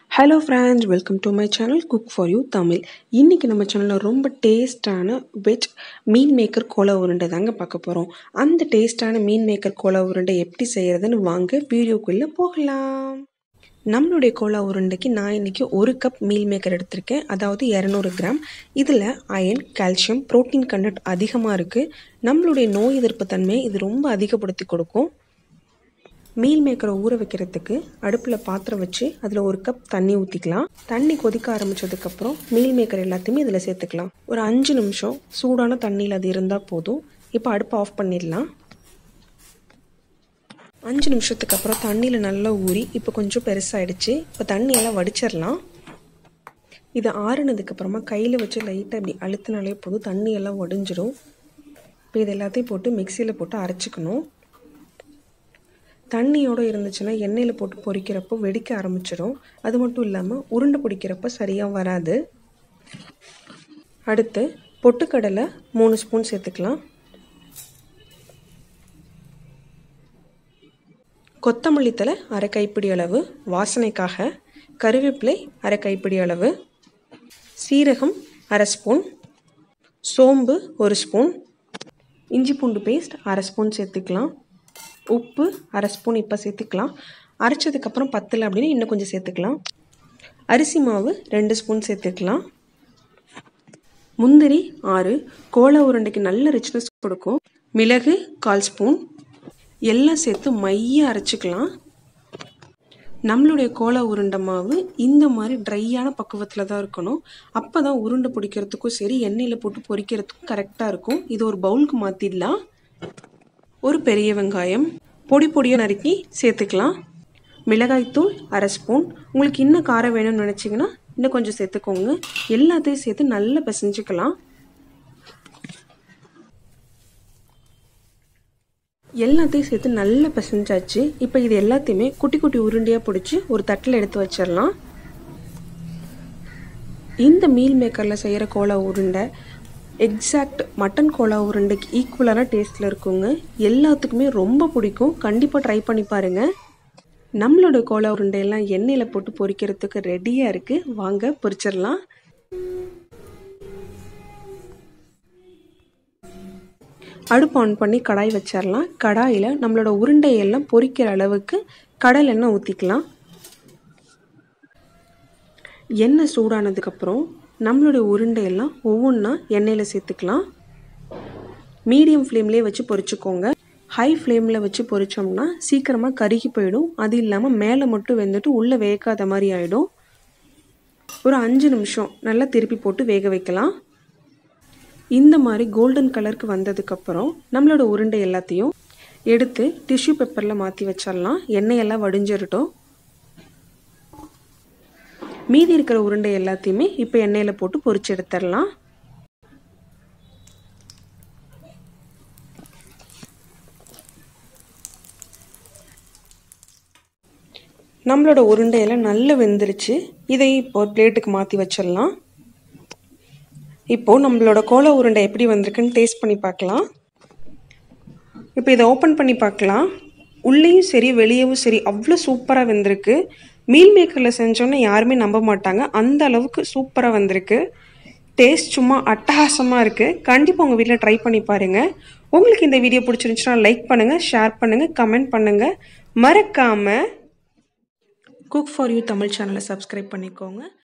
hello friends welcome to my channel cook for you Tamil இன்றைக்கி நம்ம சேனலில் ரொம்ப டேஸ்டான வெஜ் மீன் மேக்கர் கோலா உருண்டை தாங்க பார்க்க போகிறோம் அந்த டேஸ்டான மீன் மேக்கர் கோலா உருண்டை எப்படி செய்கிறதுன்னு வாங்க வீடியோக்குள்ளே போகலாம் நம்மளுடைய கோலா உருண்டைக்கு நான் இன்றைக்கி ஒரு கப் மீல் மேக்கர் எடுத்திருக்கேன் அதாவது இரநூறு கிராம் இதில் அயன் கால்சியம் ப்ரோட்டீன் கண்டென்ட் அதிகமாக இருக்குது நம்மளுடைய நோய் எதிர்ப்பு தன்மையை இது ரொம்ப அதிகப்படுத்தி கொடுக்கும் மீல் மேக்கரை ஊற வைக்கிறதுக்கு அடுப்பில் பாத்திரம் வச்சு அதில் ஒரு கப் தண்ணி ஊற்றிக்கலாம் தண்ணி கொதிக்க ஆரம்பித்ததுக்கப்புறம் மீல் மேக்கர் எல்லாத்தையுமே இதில் சேர்த்துக்கலாம் ஒரு அஞ்சு நிமிஷம் சூடான தண்ணியில் அது இருந்தால் போதும் இப்போ அடுப்பை ஆஃப் பண்ணிடலாம் அஞ்சு நிமிஷத்துக்கு அப்புறம் தண்ணியில் நல்லா ஊறி இப்போ கொஞ்சம் பெருசாகிடுச்சு இப்போ தண்ணியெல்லாம் வடிச்சிடலாம் இது ஆறுனதுக்கப்புறமா கையில் வச்சு லைட்டாக இப்படி அழுத்தினாலே போதும் தண்ணியெல்லாம் வடிஞ்சிரும் இப்போ இது எல்லாத்தையும் போட்டு மிக்சியில் போட்டு அரைச்சிக்கணும் தண்ணியோடு இருந்துச்சுன்னா எண்ணெயில் போட்டு பொரிக்கிறப்போ வெடிக்க ஆரம்பிச்சிடும் அது மட்டும் இல்லாமல் உருண்டை பிடிக்கிறப்ப சரியாக வராது அடுத்து பொட்டுக்கடலை மூணு ஸ்பூன் சேர்த்துக்கலாம் கொத்தமல்லி தலை அரை கைப்பிடி அளவு வாசனைக்காக கருவேப்பிலை அரை கைப்பிடி அளவு சீரகம் அரை ஸ்பூன் சோம்பு ஒரு ஸ்பூன் இஞ்சி பூண்டு பேஸ்ட் அரை ஸ்பூன் சேர்த்துக்கலாம் உப்பு அரை ஸ்பூன் இப்போ சேர்த்துக்கலாம் அரைச்சதுக்கப்புறம் பத்தலை அப்படின்னு இன்னும் கொஞ்சம் சேர்த்துக்கலாம் அரிசி மாவு ரெண்டு ஸ்பூன் சேர்த்துக்கலாம் முந்திரி ஆறு கோலா உருண்டைக்கு நல்ல ரிச்னஸ் கொடுக்கும் மிளகு கால் ஸ்பூன் எல்லாம் சேர்த்து மைய அரைச்சிக்கலாம் நம்மளுடைய கோலா உருண்டை மாவு இந்த மாதிரி ட்ரையான பக்குவத்தில் தான் இருக்கணும் அப்போ தான் உருண்டை பிடிக்கிறதுக்கும் சரி எண்ணெயில் போட்டு பொரிக்கிறதுக்கும் கரெக்டாக இருக்கும் இது ஒரு பவுலுக்கு மாற்றிடலாம் ஒரு பெரிய வெங்காயம் பொடி பொடியாக நறுக்கி சேர்த்துக்கலாம் மிளகாய்த்தூள் அரை ஸ்பூன் உங்களுக்கு இன்னும் காரம் வேணும்னு நினச்சிங்கன்னா இன்னும் கொஞ்சம் சேர்த்துக்கோங்க எல்லாத்தையும் சேர்த்து நல்லா பிசைஞ்சுக்கலாம் எல்லாத்தையும் சேர்த்து நல்லா பிசைஞ்சாச்சு இப்போ இது எல்லாத்தையுமே குட்டி குட்டி உருண்டையாக பிடிச்சி ஒரு தட்டில் எடுத்து வச்சிடலாம் இந்த மீல் மேக்கரில் செய்கிற கோலா உருண்டை எக்ஸாக்ட் மட்டன் கோலா உருண்டைக்கு ஈக்குவலான டேஸ்ட்டில் இருக்குங்க எல்லாத்துக்குமே ரொம்ப பிடிக்கும் கண்டிப்பாக ட்ரை பண்ணி பாருங்கள் நம்மளோட கோலா உருண்டையெல்லாம் எண்ணெயில் போட்டு பொரிக்கிறதுக்கு ரெடியாக இருக்குது வாங்க பொரிச்சிடலாம் அடுப்பு ஆன் பண்ணி கடாய் வச்சிடலாம் கடாயில் நம்மளோட உருண்டையெல்லாம் பொரிக்கிற அளவுக்கு கடல் எண்ணெய் ஊற்றிக்கலாம் எண்ணெய் சூடானதுக்கப்புறம் நம்மளுடைய உருண்டையெல்லாம் ஒவ்வொன்றா எண்ணெயில் சேர்த்துக்கலாம் மீடியம் ஃப்ளேம்லேயே வச்சு பொரிச்சுக்கோங்க ஹை ஃப்ளேமில் வச்சு பொரிச்சோம்னா சீக்கிரமாக கருகி போயிடும் அது இல்லாமல் மேலே மட்டும் வெந்துட்டு உள்ளே வேகாத மாதிரி ஆகிடும் ஒரு அஞ்சு நிமிஷம் நல்லா திருப்பி போட்டு வேக வைக்கலாம் இந்த மாதிரி கோல்டன் கலருக்கு வந்ததுக்கப்புறம் நம்மளோட உருண்டை எல்லாத்தையும் எடுத்து டிஷ்யூ பேப்பரில் மாற்றி வச்சிடலாம் எண்ணெயெல்லாம் வடிஞ்சிரட்டும் மீதி இருக்கிற உருண்டை எல்லாத்தையுமே இப்போ எண்ணெயில் போட்டு பொரிச்சு எடுத்துடலாம் நம்மளோட உருண்டையெல்லாம் நல்லா வெந்துருச்சு இதை இப்போ ஒரு பிளேட்டுக்கு மாற்றி வச்சிடலாம் இப்போது நம்மளோட கோலா உருண்டை எப்படி வந்திருக்குன்னு டேஸ்ட் பண்ணி பார்க்கலாம் இப்போ இதை ஓப்பன் பண்ணி பார்க்கலாம் உள்ளேயும் சரி வெளியவும் சரி அவ்வளோ சூப்பராக வந்திருக்கு மீல் மேக்கரில் செஞ்சோன்னே யாருமே நம்ப மாட்டாங்க அந்த அளவுக்கு சூப்பராக வந்திருக்கு டேஸ்ட் சும்மா அட்டகாசமாக இருக்குது கண்டிப்பாக உங்கள் வீட்டில் ட்ரை பண்ணி பாருங்கள் உங்களுக்கு இந்த வீடியோ பிடிச்சிருந்துச்சுன்னா லைக் பண்ணுங்கள் ஷேர் பண்ணுங்கள் கமெண்ட் பண்ணுங்கள் மறக்காமல் குக் ஃபார் யூ தமிழ் சேனலை சப்ஸ்கிரைப் பண்ணிக்கோங்க